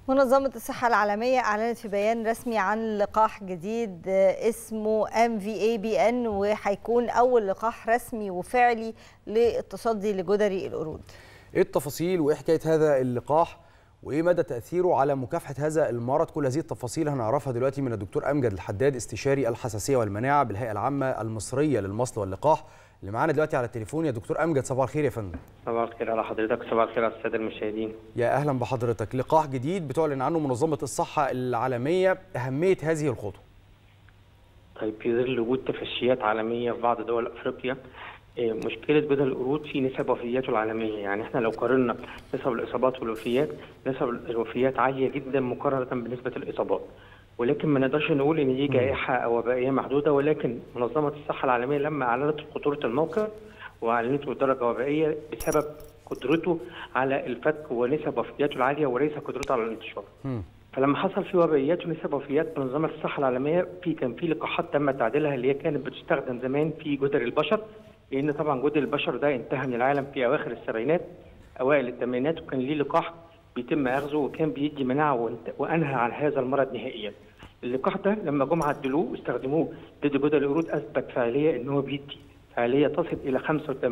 منظمة الصحة العالمية أعلنت في بيان رسمي عن لقاح جديد اسمه MVABN وهيكون أول لقاح رسمي وفعلي للتصدي لجدري القرود. إيه التفاصيل وإيه حكاية هذا اللقاح وإيه مدى تأثيره على مكافحة هذا المرض؟ كل هذه التفاصيل هنعرفها دلوقتي من الدكتور أمجد الحداد استشاري الحساسية والمناعة بالهيئة العامة المصرية للمصل واللقاح اللي معانا دلوقتي على التليفون يا دكتور امجد صباح الخير يا فندم صباح الخير على حضرتك صباح الخير على الساده المشاهدين يا اهلا بحضرتك لقاح جديد بتعلن عنه منظمه الصحه العالميه اهميه هذه الخطوه طيب في ظل وجود تفشيات عالميه في بعض دول افريقيا مشكله بدل القرود في نسب وفياته العالميه يعني احنا لو قارنا نسب الاصابات والوفيات نسب الوفيات عاليه جدا مقارنه بنسبه الاصابات ولكن ما نقدرش نقول ان دي جائحه او وبائيه محدوده ولكن منظمه الصحه العالميه لما اعلنت خطوره الموقف واعلنته درجه وبائيه بسبب قدرته على الفتك ونسب وفياته العاليه وليس قدرته على الانتشار. م. فلما حصل في وبائيات ونسب وفيات منظمه الصحه العالميه في كان في لقاحات تم تعديلها اللي هي كانت بتستخدم زمان في جدر البشر لان طبعا جدر البشر ده انتهى من العالم في اواخر السبعينات اوائل الثمانينات وكان ليه لقاح بيتم اخذه وكان بيدي مناعه وانهى عن هذا المرض نهائيا. اللقاح ده لما جم عدلوه واستخدموه ضد جدر القرود اثبت فعاليه ان هو بيدي فعاليه تصل الى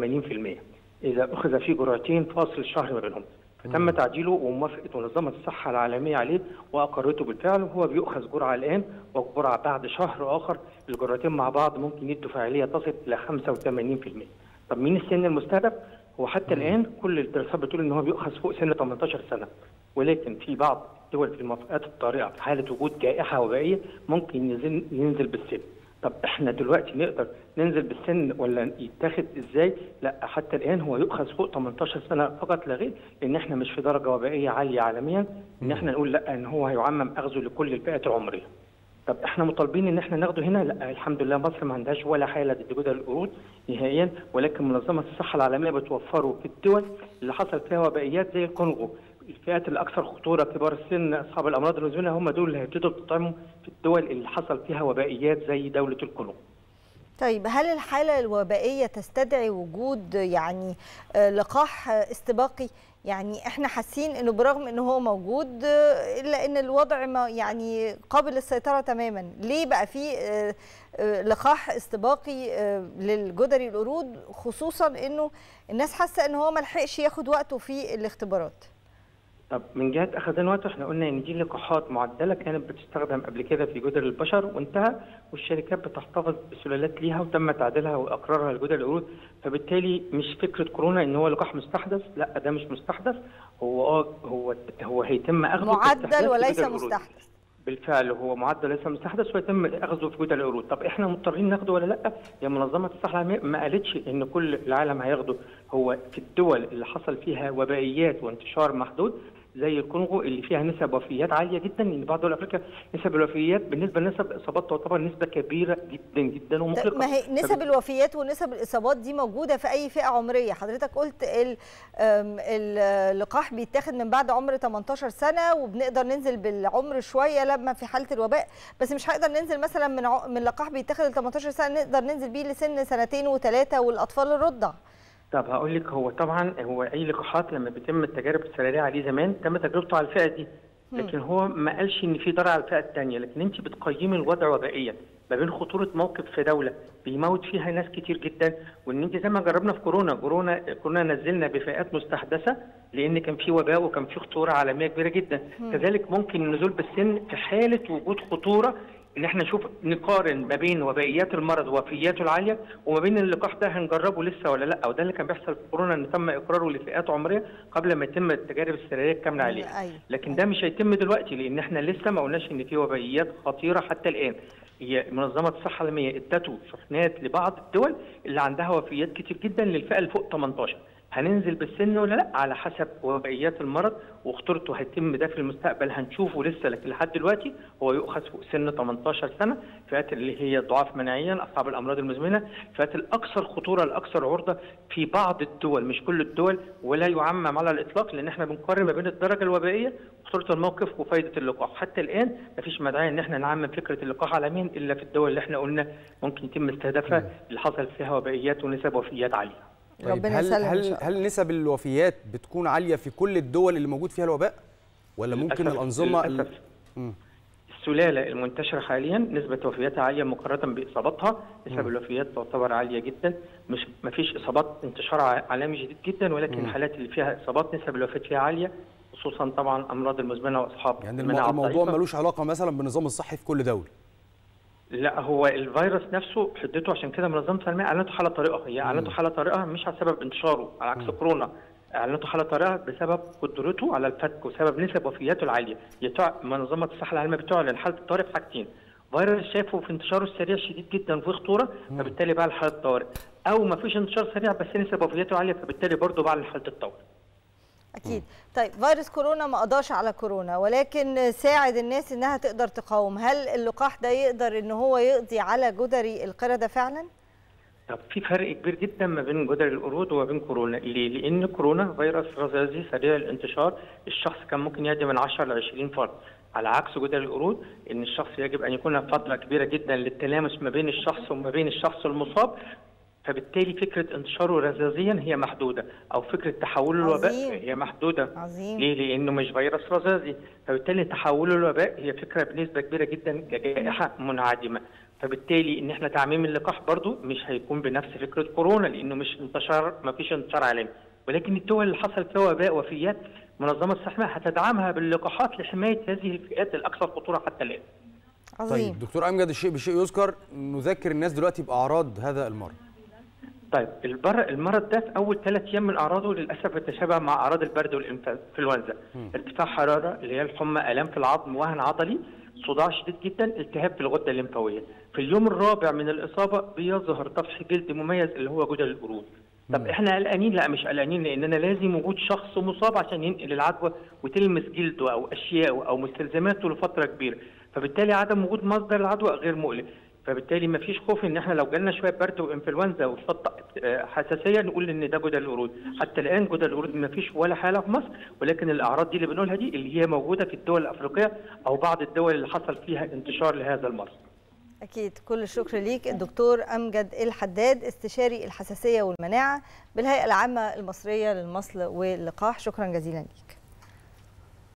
85% اذا اخذ فيه جرعتين فاصل شهر ما بينهم فتم تعديله وموافقه منظمه الصحه العالميه عليه واقرته بالفعل وهو بيؤخذ جرعه الان وجرعه بعد شهر اخر الجرعتين مع بعض ممكن يدوا فعاليه تصل الى 85% طب مين السن المستهدف؟ هو حتى الان كل الدراسات بتقول ان هو بيؤخذ فوق سن 18 سنه ولكن في بعض الدول في الموافقات الطارئه في حاله وجود جائحه وبائيه ممكن ينزل ينزل بالسن طب احنا دلوقتي نقدر ننزل بالسن ولا يتاخد ازاي؟ لا حتى الان هو يؤخذ فوق 18 سنه فقط لا غير لان احنا مش في درجه وبائيه عاليه عالميا ان احنا نقول لا ان هو هيعمم اخذه لكل الفئات العمريه. طب احنا مطالبين ان احنا ناخده هنا؟ لا الحمد لله مصر ما عندهاش ولا حاله ضد جدر القرود نهائيا ولكن منظمه الصحه العالميه بتوفره في الدول اللي حصل فيها وبائيات زي الكونغو الفئات الاكثر خطوره كبار السن اصحاب الامراض المزمنه هم دول اللي هيبتدوا يطعموا في الدول اللي حصل فيها وبائيات زي دوله الكونغو. طيب هل الحاله الوبائيه تستدعي وجود يعني لقاح استباقي؟ يعني احنا حاسين انه برغم انه هو موجود الا ان الوضع ما يعني قابل للسيطره تماما، ليه بقى في لقاح استباقي للجدري القرود خصوصا انه الناس حاسه ان هو ما لحقش ياخد وقته في الاختبارات؟ طب من جهه اخذان وقت احنا قلنا ان دي لقاحات معدله كانت بتستخدم قبل كده في جدر البشر وانتهى والشركات بتحتفظ بسلالات ليها وتم تعديلها واقرارها لجدر القرود فبالتالي مش فكره كورونا ان هو لقاح مستحدث لا ده مش مستحدث هو اه هو هو هيتم اخذه معدل وليس مستحدث بالفعل هو معدل ليس مستحدث ويتم اخذه في جدر القرود طب احنا مضطرين ناخده ولا لا يا منظمه الصحه العالميه ما قالتش ان كل العالم هياخده هو في الدول اللي حصل فيها وبائيات وانتشار محدود زي الكونغو اللي فيها نسب وفيات عاليه جدا لان بعض دول افريقيا نسب الوفيات بالنسبه لنسب الاصابات تعتبر نسبه كبيره جدا جدا ومقلقه ما هي نسب الوفيات ونسب الاصابات دي موجوده في اي فئه عمريه حضرتك قلت اللقاح بيتاخد من بعد عمر 18 سنه وبنقدر ننزل بالعمر شويه لما في حاله الوباء بس مش هنقدر ننزل مثلا من من لقاح بيتاخد ل 18 سنه نقدر ننزل بيه لسن سنتين وثلاثه والاطفال الرضع طب هقول لك هو طبعا هو اي لقاحات لما بيتم التجارب السريريه عليه زمان تم تجربته على الفئه دي لكن هو ما قالش ان في ضرر على الفئه الثانيه لكن انت بتقيمي الوضع وبائيا ما بين خطوره موقف في دوله بيموت فيها ناس كتير جدا وان انت زي ما جربنا في كورونا كورونا كورونا نزلنا بفئات مستحدثه لان كان في وباء وكان في خطوره عالميه كبيره جدا كذلك ممكن النزول بالسن في حاله وجود خطوره ان احنا نشوف نقارن ما بين وبائيات المرض ووفياته العاليه وما بين اللقاح ده هنجربه لسه ولا لا وده اللي كان بيحصل في كورونا ان تم اقراره لفئات عمريه قبل ما يتم التجارب السريريه الكامله عليه لكن ده مش هيتم دلوقتي لان احنا لسه ما قلناش ان في وبائيات خطيره حتى الان هي منظمه الصحه العالميه ادته شحنات لبعض الدول اللي عندها وفيات كتير جدا للفئه اللي فوق 18 هننزل بالسن ولا لا على حسب وبائيات المرض وخطورته هيتم ده في المستقبل هنشوفه لسه لكن لحد دلوقتي هو يؤخذ فوق سن 18 سنه فئات اللي هي ضعاف مناعيا اصحاب الامراض المزمنه فئات الاكثر خطوره الاكثر عرضه في بعض الدول مش كل الدول ولا يعمم على الاطلاق لان احنا بنقارن ما بين الدرجه الوبائيه وخطوره الموقف وفائده اللقاح حتى الان مفيش مدعاه ان احنا نعمم فكره اللقاح عالميا الا في الدول اللي احنا قلنا ممكن يتم استهدافها اللي حصل فيها وبائيات ونسب وفيات عاليه طيب هل هل هل نسب الوفيات بتكون عاليه في كل الدول اللي موجود فيها الوباء؟ ولا ممكن للأسف- الانظمه ال- للأسف مم. السلالة المنتشرة حاليا نسبة وفياتها عالية مقارنة بإصاباتها نسب الوفيات تعتبر عالية جدا مش ما فيش إصابات انتشار ع- عالمي شديد جدا ولكن الحالات اللي فيها إصابات نسب الوفاة فيها عالية خصوصا طبعا أمراض المزمنة وأصحاب يعني الم- المناعة الموضوع الضعيفة. ملوش علاقه مثلا بالنظام الصحي في كل دوله لا هو الفيروس نفسه حدته عشان كده منظمه العالميه اعلنته حاله طارئه هي اعلنته حاله طارئه مش على سبب انتشاره على عكس كورونا اعلنته حاله طارئه بسبب قدرته على الفتك وسبب نسب وفياته العاليه يتع... منظمه الصحه العالميه بتعلن حاله الطارئ في حاجتين فيروس شافه في انتشاره السريع شديد جدا وفي خطوره فبالتالي بقى حاله طارئ او ما فيش انتشار سريع بس نسب وفياته عاليه فبالتالي برضه بعلن حاله الطوارئ اكيد طيب فيروس كورونا ما قضاش على كورونا ولكن ساعد الناس انها تقدر تقاوم هل اللقاح ده يقدر ان هو يقضي على جدري القردة فعلا طب في فرق كبير جدا ما بين جدر القرود وما بين كورونا ليه؟ لان كورونا فيروس رذاذي سريع الانتشار الشخص كان ممكن يعدي من 10 ل 20 فرد على عكس جدر القرود ان الشخص يجب ان يكون فتره كبيره جدا للتلامس ما بين الشخص وما بين الشخص المصاب فبالتالي فكره انتشاره رذاذيا هي محدوده او فكره تحوله الوباء عظيم. هي محدوده عظيم. ليه؟ لانه مش فيروس رذاذي فبالتالي تحوله الوباء هي فكره بنسبه كبيره جدا كجائحه منعدمه فبالتالي ان احنا تعميم اللقاح برضو مش هيكون بنفس فكره كورونا لانه مش انتشار ما فيش انتشار عالمي ولكن الدول اللي حصل فيها وباء وفيات منظمه الصحه هتدعمها باللقاحات لحمايه هذه الفئات الاكثر خطوره حتى الان. عظيم طيب دكتور امجد الشيء بشيء يذكر نذكر الناس دلوقتي باعراض هذا المرض طيب البر المرض ده في اول ثلاث ايام من اعراضه للاسف يتشابه مع اعراض البرد والانفلونزا ارتفاع حراره اللي هي الحمى الام في العظم وهن عضلي صداع شديد جدا التهاب في الغده الليمفاويه في اليوم الرابع من الاصابه بيظهر طفح جلد مميز اللي هو جدر القرود طب احنا قلقانين لا مش قلقانين لاننا لازم وجود شخص مصاب عشان ينقل العدوى وتلمس جلده او اشياءه او مستلزماته لفتره كبيره فبالتالي عدم وجود مصدر العدوى غير مقلق فبالتالي ما فيش خوف ان احنا لو جالنا شويه برد وانفلونزا وشطه آه، حساسيه نقول ان ده جدر القرود حتى الان جدر القرود ما فيش ولا حاله في مصر ولكن الاعراض دي اللي بنقولها دي اللي هي موجوده في الدول الافريقيه او بعض الدول اللي حصل فيها انتشار لهذا المرض اكيد كل الشكر ليك الدكتور امجد الحداد استشاري الحساسيه والمناعه بالهيئه العامه المصريه للمصل واللقاح شكرا جزيلا ليك